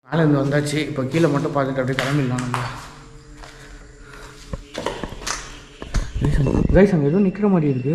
மேலே இருந்து வந்தாச்சு இப்போ கீழே மட்டும் பார்த்துட்டு அப்படியே கிளம்பிடலாம் நம்ம கைஸ் அங்கே எதுவும் நிற்கிற மாதிரி இருக்கு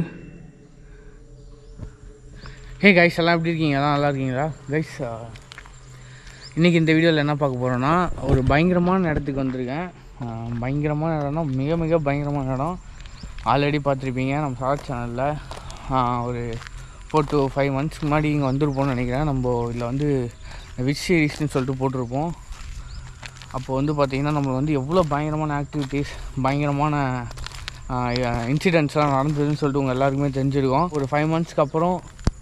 ஹே கைஸ் எல்லாம் எப்படி இருக்கீங்க எல்லாம் நல்லா இருக்கீங்களா கைஸ் இன்றைக்கி இந்த வீடியோவில் என்ன பார்க்க போகிறோன்னா ஒரு பயங்கரமான இடத்துக்கு வந்திருக்கேன் ஆஹ் பயங்கரமான இடம்னா மிக மிக பயங்கரமான இடம் ஆல்ரெடி பார்த்துருப்பீங்க நம்ம ஷார்ட் சேனலில் ஒரு ஃபோர் டு ஃபைவ் மந்த்ஸ்க்கு முன்னாடி இங்கே வந்திருப்போம்னு நினைக்கிறேன் நம்ம இதில் வந்து விச் சீரீஸ்னு சொல்லிட்டு போட்டிருப்போம் அப்போ வந்து பார்த்திங்கன்னா நம்மளுக்கு வந்து எவ்வளோ பயங்கரமான ஆக்டிவிட்டீஸ் பயங்கரமான இன்சிடென்ட்ஸ்லாம் நடந்ததுன்னு சொல்லிட்டு உங்கள் எல்லாருக்குமே தெரிஞ்சிருக்கும் ஒரு ஃபைவ் மந்த்ஸ்க்கு அப்புறம்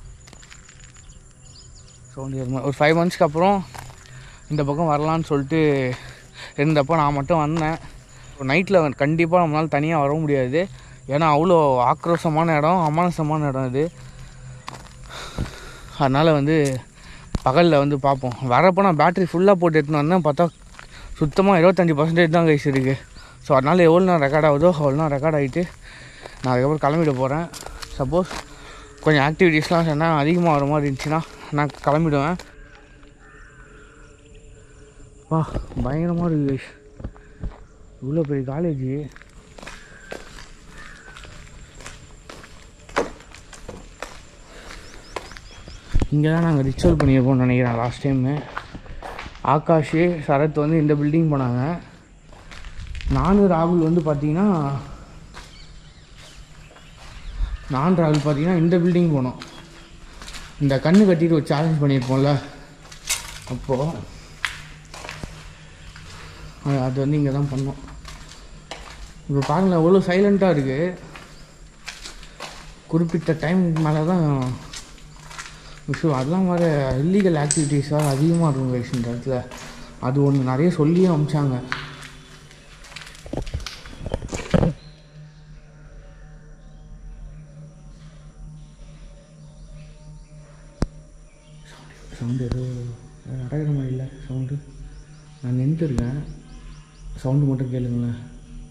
சவுண்ட் ஒரு ஃபைவ் மந்த்ஸ்க்கு அப்புறம் இந்த பக்கம் வரலான்னு சொல்லிட்டு இருந்தப்போ நான் மட்டும் வந்தேன் நைட்டில் கண்டிப்பாக நம்மளால் தனியாக வர முடியாது ஏன்னா அவ்வளோ ஆக்ரோஷமான இடம் அமானுஷமான இடம் இது அதனால் வந்து பகலில் வந்து பார்ப்போம் வரப்போ நான் பேட்டரி ஃபுல்லாக போட்டு எடுத்துன்னு வந்தேன் பார்த்தா சுத்தமாக இருபத்தஞ்சி பர்சன்டேஜ் தான் கைஸ் இருக்குது ஸோ அதனால் எவ்வளோ நேரம் ரெக்கார்ட் ஆகுதோ அவ்வளோ நேரம் ரெக்கார்ட் ஆகிட்டு நான் அதுக்கப்புறம் கிளம்பிட போகிறேன் சப்போஸ் கொஞ்சம் ஆக்டிவிட்டீஸ்லாம் சொன்னால் அதிகமாக வர மாதிரி இருந்துச்சுன்னா நான் கிளம்பிடுவேன் வா பயங்கரமாக இருக்குது கைஸ் இவ்வளோ பெரிய காலேஜ் இங்கே தான் நாங்கள் ரிச்சுவல் பண்ணியிருப்போம்னு நினைக்கிறேன் லாஸ்ட் டைமு ஆகாஷ் சரத் வந்து இந்த பில்டிங் போனாங்க நானும் ராகுல் வந்து பார்த்தீங்கன்னா நான் ராகுல் பார்த்தீங்கன்னா இந்த பில்டிங் போனோம் இந்த கண்ணு கட்டிட்டு ஒரு சேலஞ்ச் பண்ணியிருப்போம்ல அப்போது அது- அது வந்து இங்கே தான் பண்ணோம் இப்போ பாருங்களேன் எவ்வளோ சைலண்ட்டாக இருக்குது குறிப்பிட்ட டைம் மேலே தான் ஸோ அதெல்லாம் வர இல்லீகல் ஆக்டிவிட்டீஸ் வேறு அதிகமாக இருக்கும் guys இந்த இடத்துல அது ஒன்று நிறைய சொல்லியும் அமிச்சாங்க சவுண்டு ஏதோ அடகிற மாதிரி இல்லை சவுண்டு நான் நின்றுருக்கேன் சவுண்டு மட்டும் கேளுங்களேன்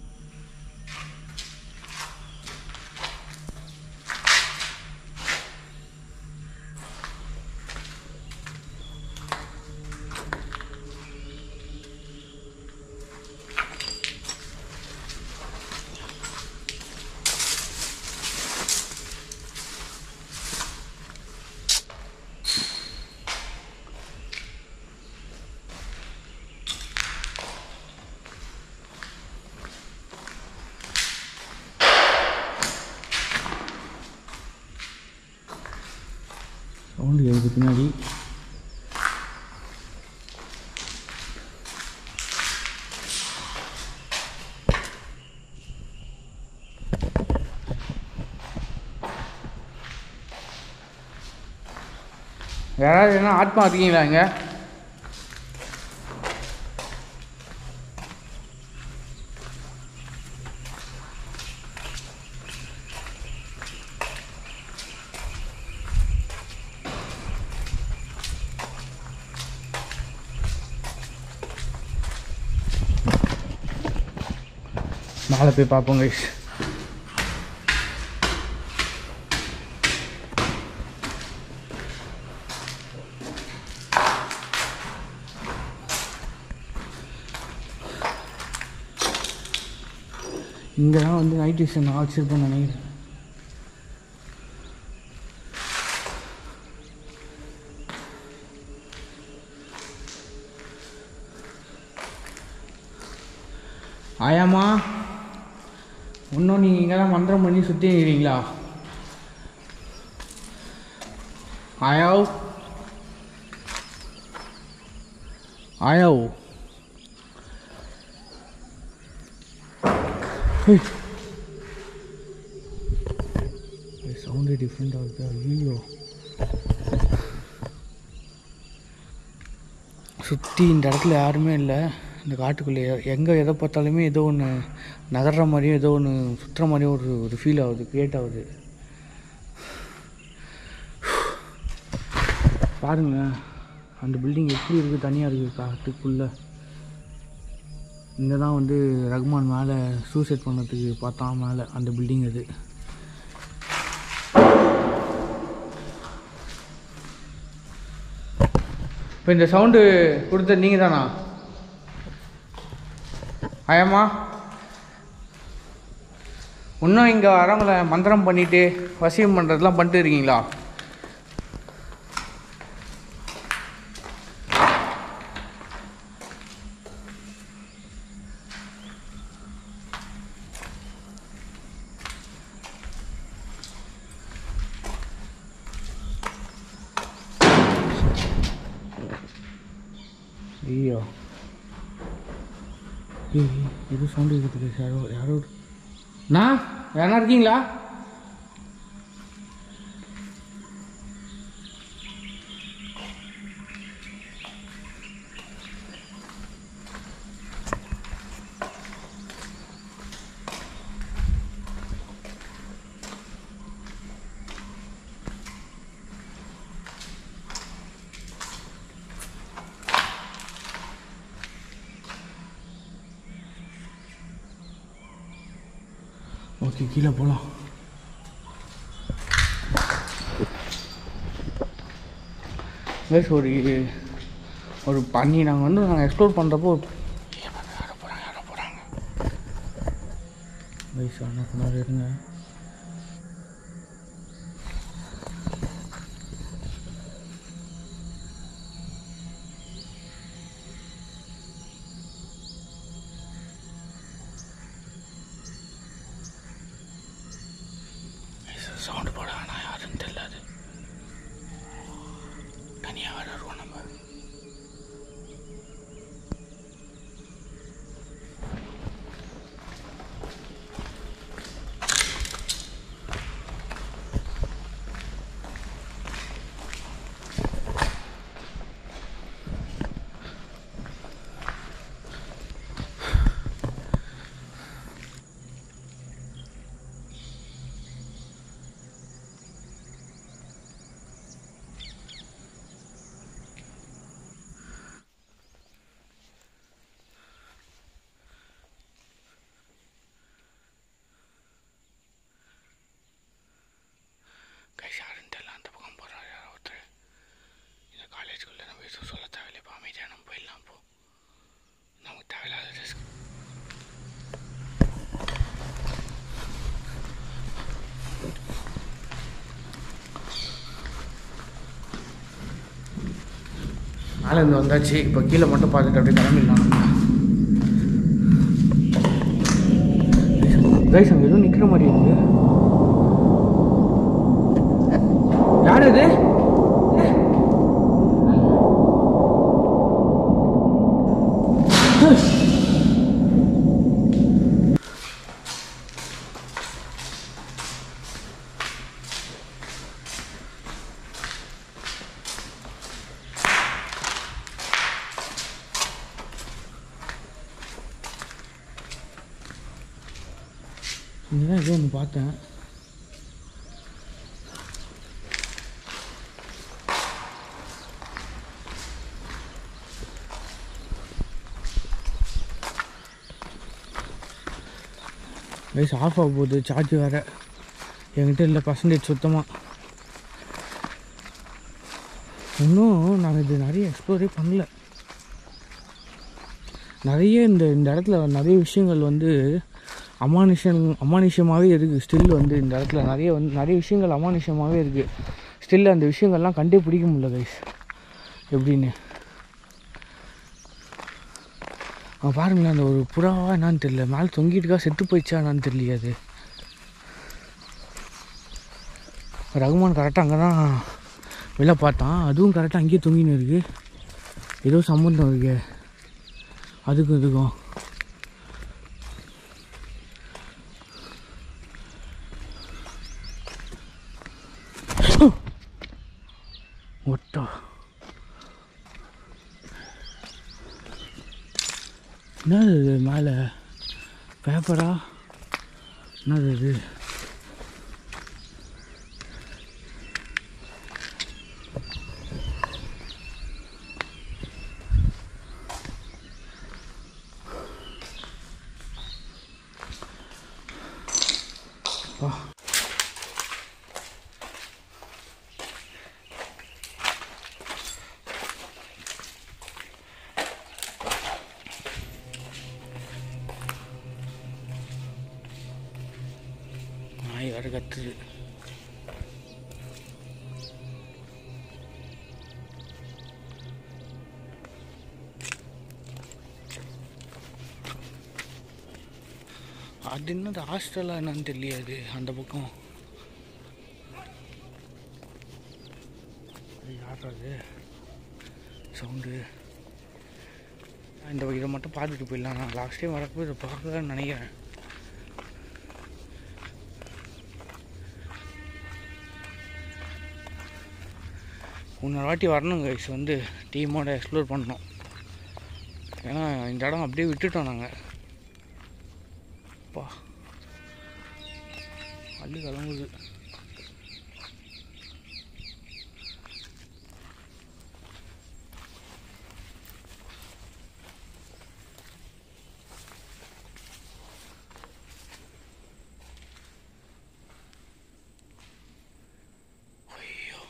சவுண்டு கேட்குது பின்னாடி யாராவது என்ன ஆத்மா இருக்கீங்களா இங்கே மேலே போய் பார்ப்போம் கைஸ் இங்கே தான் வந்து நைட் விஷன் நான் வச்சுருப்பேன் நினைக்கிறேன் ஆயாம்மா இன்னும் நீங்கள் இங்கே தான் மந்திரம் பண்ணி சுற்றி இருக்கிறீங்களா ஆயாவ் ஆயாவ் சவுண்டு டிஃப்ரெண்டாக இருக்கு ஐயோ சுற்றி இந்த இடத்துல யாருமே இல்லை இந்த காட்டுக்குள்ளே எங்கே எதை பார்த்தாலுமே ஏதோ ஒன்று நகர்ற மாதிரியும் ஏதோ ஒன்று சுற்றுற மாதிரியும் ஒரு ஒரு ஃபீல் ஆகுது க்ரியேட் ஆகுது பாருங்க அந்த பில்டிங் எப்படி இருக்குது தனியாக இருக்குது காட்டுக்குள்ளே இங்கே தான் வந்து ரகுமான் மேலே சூசைட் பண்ணதுக்கு பார்த்தா மேலே அந்த பில்டிங் அது இப்போ இந்த சவுண்டு கொடுத்தது நீங்கள் தானா ஆயாம்மா இன்னும் இங்கே வரவங்கள மந்திரம் பண்ணிட்டு வசியம் பண்ணுறதுலாம் பண்ணிட்டு இருக்கீங்களா ஐயோ ஏய் இது சவுண்டு இருக்குது யாரோ யாரோ நான் யாரா இருக்கீங்களா ஓகே கீழே போகலாம் கைஸ் ஒரு ஒரு பண்ணி நாங்கள் வந்து நாங்கள் எக்ஸ்ப்ளோர் பண்ணுறப்போ யாரோ போகிறாங்க யாரோ போகிறாங்க கைஸ் ஆனால் கொண்டாடு இருங்க சவுண்டு போட ஆனால் யாருன்னு தெரியல தனியாக வேற வருவோம் நம்ம கைஸ் யாருன்னு தெரியல அந்த பக்கம் போகிறாரு யாரோ ஒருத்தர் இந்த காலேஜுக்குள்ளே நம்ம எதுவும் சொல்ல தேவையில்லை இப்போ அமைதியாக நம்ம போயிடலாம் போ நமக்கு தேவையில்லாத ரிஸ்க் மேலே இருந்து வந்தாச்சு இப்போ கீழே மட்டும் பார்த்துட்டு அப்படியே கிளம்பிடலாம் கைஸ் அங்கே எதுவும் நிற்கிற மாதிரி இருக்கு யார் இது இங்கதான் ஏதோ ஒன்று பார்த்தேன் வயசு ஆஃப் ஆக போகுது சார்ஜ் வேறு என்கிட்ட இல்லை பர்சன்டேஜ் சுத்தமாக இன்னும் நாங்கள் இது நிறைய எக்ஸ்ப்ளோரே பண்ணல நிறைய இந்த இந்த இடத்துல நிறைய விஷயங்கள் வந்து அமானுஷம் அமானுஷமாகவே இருக்குது ஸ்டில் வந்து இந்த இடத்துல நிறைய வந்து நிறைய விஷயங்கள் அமானுஷமாகவே இருக்குது ஸ்டில் அந்த விஷயங்கள்லாம் கண்டே பிடிக்க முடியல கைஸ் எப்படின்னு அவன் பாருங்களேன் அந்த ஒரு புறாவா என்னன்னு தெரியல மேலே தொங்கிட்டுக்கா செத்து போயிடுச்சா என்னான்னு தெரியலையே அது ரகுமான் கரெக்டாக அங்கே தான் வெளில பார்த்தான் அதுவும் கரெக்டாக அங்கேயே தொங்கின்னு இருக்கு ஏதோ சம்மந்தம் இருக்கு அதுக்கும் இதுக்கும் ஒட்டா என்னது இது மேலே பேப்பரா என்னது இது அப்பா. அது கத்துது அது என்னது ஹாஸ்டலா என்னன்னு தெரியாது அந்த பக்கம் அது யார் அது சவுண்டு இந்த இதை மட்டும் பார்த்துட்டு போயிடலாம் நான் லாஸ்ட் டைம் வரப்போ இதை பார்க்கலன்னு நினைக்கிறேன் இன்னொரு வாட்டி வரணும் கைஸ் வந்து டீமோட எக்ஸ்ப்ளோர் பண்ணோம் ஏன்னா இந்த இடம் அப்படியே விட்டுட்டோம் நாங்கள் அப்பா அள்ளி கிளம்புது ஐயோ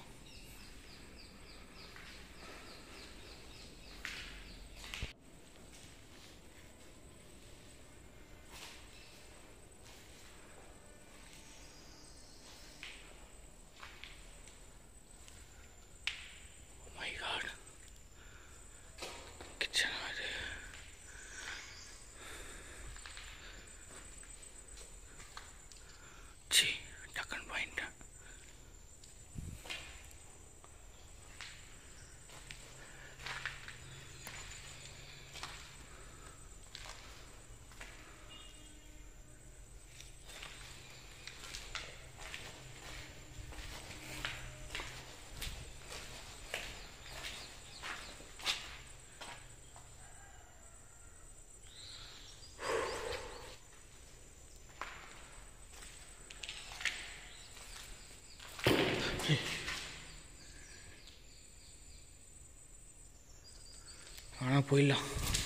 Oh my god. கிச்சன் அது சி டக்குன்னு பாயிண்டேன் ஆனால் போயிடலாம்